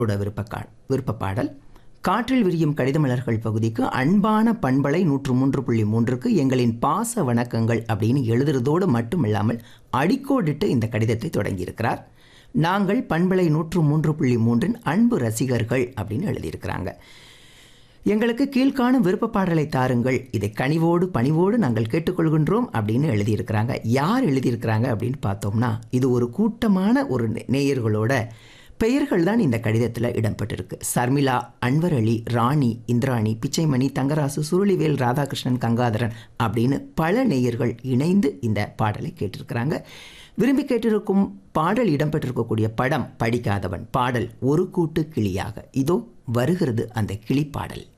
உட விருப்பக்கா விருப்ப பாடல் காற்றில் விரியும் கடிதமலர்கள் பகுதிக்கு அன்பான பண்பலை நூற்று மூன்று புள்ளி மூன்றுக்கு எங்களின் பாச வணக்கங்கள் அப்படின்னு எழுதுறதோடு மட்டுமில்லாமல் அடிக்கோடிட்டு இந்த கடிதத்தை தொடங்கியிருக்கிறார் நாங்கள் பண்பலை நூற்று மூன்று புள்ளி மூன்றின் அன்பு ரசிகர்கள் அப்படின்னு எழுதியிருக்கிறாங்க எங்களுக்கு கீழ்காணும் விருப்ப பாடலை தாருங்கள் இதை கனிவோடு பணிவோடு நாங்கள் கேட்டுக்கொள்கின்றோம் அப்படின்னு எழுதியிருக்கிறாங்க யார் எழுதியிருக்கிறாங்க அப்படின்னு பார்த்தோம்னா இது ஒரு கூட்டமான ஒரு நே- நேயர்களோட பெயர்கள் தான் இந்த கடிதத்தில் இடம்பெற்றிருக்கு சர்மிளா அன்வர் அலி ராணி இந்திராணி பிச்சைமணி தங்கராசு சுருளிவேல் ராதாகிருஷ்ணன் கங்காதரன் அப்படின்னு பல நேயர்கள் இணைந்து இந்த பாடலை கேட்டிருக்கிறாங்க விரும்பி கேட்டிருக்கும் பாடல் இடம்பெற்றிருக்கக்கூடிய படம் படிக்காதவன் பாடல் ஒரு கூட்டு கிளியாக இதோ வருகிறது அந்த கிளி பாடல்